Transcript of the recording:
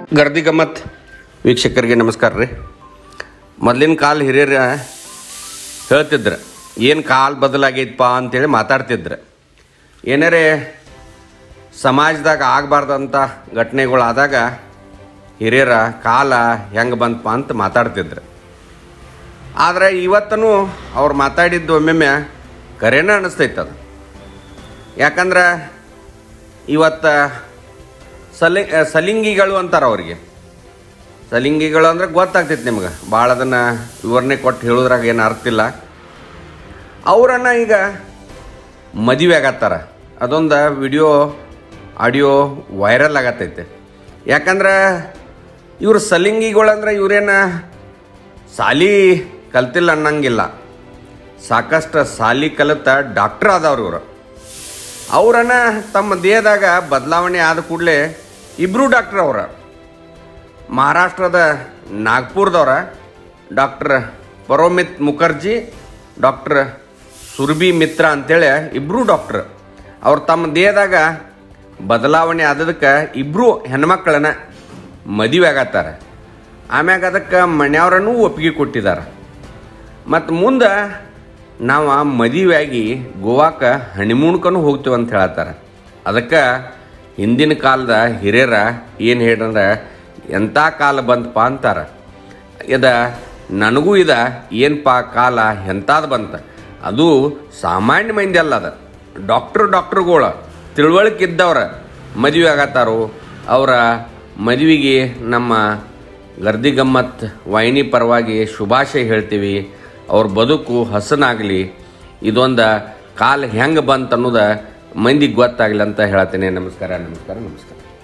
ಗರ್ದಿ ಗಮ್ಮತ್ ವೀಕ್ಷಕರಿಗೆ ನಮಸ್ಕಾರ ರೀ ಮೊದಲಿನ ಕಾಲ ಹಿರಿಯರ ಹೇಳ್ತಿದ್ರು ಏನು ಕಾಲ ಬದಲಾಗೈತಪ್ಪ ಅಂತೇಳಿ ಮಾತಾಡ್ತಿದ್ರು ಏನಾರೇ ಸಮಾಜದಾಗ ಆಗಬಾರ್ದಂಥ ಘಟನೆಗಳು ಆದಾಗ ಹಿರಿಯರ ಕಾಲ ಹೆಂಗೆ ಬಂತಪ್ಪ ಅಂತ ಮಾತಾಡ್ತಿದ್ರು ಆದರೆ ಇವತ್ತೂ ಅವ್ರು ಮಾತಾಡಿದ್ದು ಒಮ್ಮೊಮ್ಮೆ ಕರೆನ ಅನ್ನಿಸ್ತೈತೆ ಅದು ಯಾಕಂದ್ರೆ ಇವತ್ತು ಸಲಿ ಸಲಿಂಗಿಗಳು ಅಂತಾರೆ ಅವ್ರಿಗೆ ಸಲಿಂಗಿಗಳು ಅಂದ್ರೆ ಗೊತ್ತಾಗ್ತೈತೆ ನಿಮ್ಗೆ ಭಾಳ ಅದನ್ನು ವಿವರಣೆ ಕೊಟ್ಟು ಹೇಳೋದ್ರಾಗ ಏನು ಅರ್ಥ ಇಲ್ಲ ಅವರನ್ನು ಈಗ ಮದುವೆ ಆಗತ್ತಾರ ಅದೊಂದು ವಿಡಿಯೋ ಆಡಿಯೋ ವೈರಲ್ ಆಗತ್ತೈತೆ ಯಾಕಂದ್ರೆ ಇವ್ರು ಸಲಿಂಗಿಗಳಂದ್ರೆ ಇವರೇನ ಸಾಲಿ ಕಲ್ತಿಲ್ಲ ಅನ್ನಂಗಿಲ್ಲ ಸಾಕಷ್ಟು ಸಾಲಿ ಕಲಿತ ಡಾಕ್ಟ್ರ್ ಆದವ್ರು ಇವರು ಅವರನ್ನ ತಮ್ಮ ದೇಹದಾಗ ಬದಲಾವಣೆ ಆದ ಕೂಡಲೇ ಇಬ್ಬರು ಡಾಕ್ಟ್ರ್ ಅವರ ಮಹಾರಾಷ್ಟ್ರದ ನಾಗ್ಪುರದವ್ರ ಡಾಕ್ಟರ್ ಪರೋಮಿತ್ ಮುಖರ್ಜಿ ಡಾಕ್ಟರ್ ಸುರ್ಬಿ ಮಿತ್ರ ಅಂತೇಳಿ ಇಬ್ಬರು ಡಾಕ್ಟ್ರ್ ಅವ್ರು ತಮ್ಮ ದೇಹದಾಗ ಬದಲಾವಣೆ ಆದದಕ್ಕೆ ಇಬ್ಬರು ಹೆಣ್ಮಕ್ಳನ್ನ ಮದುವೆ ಆಗತ್ತಾರೆ ಆಮ್ಯಾಗ ಅದಕ್ಕೆ ಮನೆಯವ್ರನ್ನೂ ಒಪ್ಪಿಗೆ ಕೊಟ್ಟಿದ್ದಾರೆ ಮತ್ತು ಮುಂದೆ ನಾವು ಮದುವೆಯಾಗಿ ಗೋವಾಕ್ಕೆ ಹಣಿಮೂಣ್ಕನು ಹೋಗ್ತೀವಿ ಅಂತ ಹೇಳತ್ತಾರೆ ಅದಕ್ಕೆ ಹಿಂದಿನ ಕಾಲದ ಹಿರಿಯರ ಏನು ಹೇಳ್ರಂದ್ರೆ ಎಂಥ ಕಾಲ ಬಂತಪ್ಪ ಅಂತಾರೆ ಇದ ನನಗೂ ಇದ ಏನಪ್ಪ ಕಾಲ ಎಂಥದ್ದು ಬಂತ ಅದು ಸಾಮಾನ್ಯ ಮಂದಿ ಅಲ್ಲ ಅದ ಡಾಕ್ಟ್ರು ಡಾಕ್ಟ್ರುಗಳು ತಿಳುವಳಿಕೆ ಇದ್ದವ್ರ ಮದುವೆ ಆಗತ್ತಾರೋ ಅವರ ಮದುವೆಗೆ ನಮ್ಮ ಗರ್ದಿ ಗಮ್ಮತ್ ವಾಹಿನಿ ಪರವಾಗಿ ಶುಭಾಶಯ ಹೇಳ್ತೀವಿ ಅವ್ರ ಬದುಕು ಹಸನಾಗಲಿ ಇದೊಂದು ಕಾಲ ಹೆಂಗೆ ಬಂತು ಅನ್ನೋದು ಮಂದಿಗೆ ಗೊತ್ತಾಗಲಿ ಅಂತ ಹೇಳ್ತೀನಿ ನಮಸ್ಕಾರ ನಮಸ್ಕಾರ ನಮಸ್ಕಾರ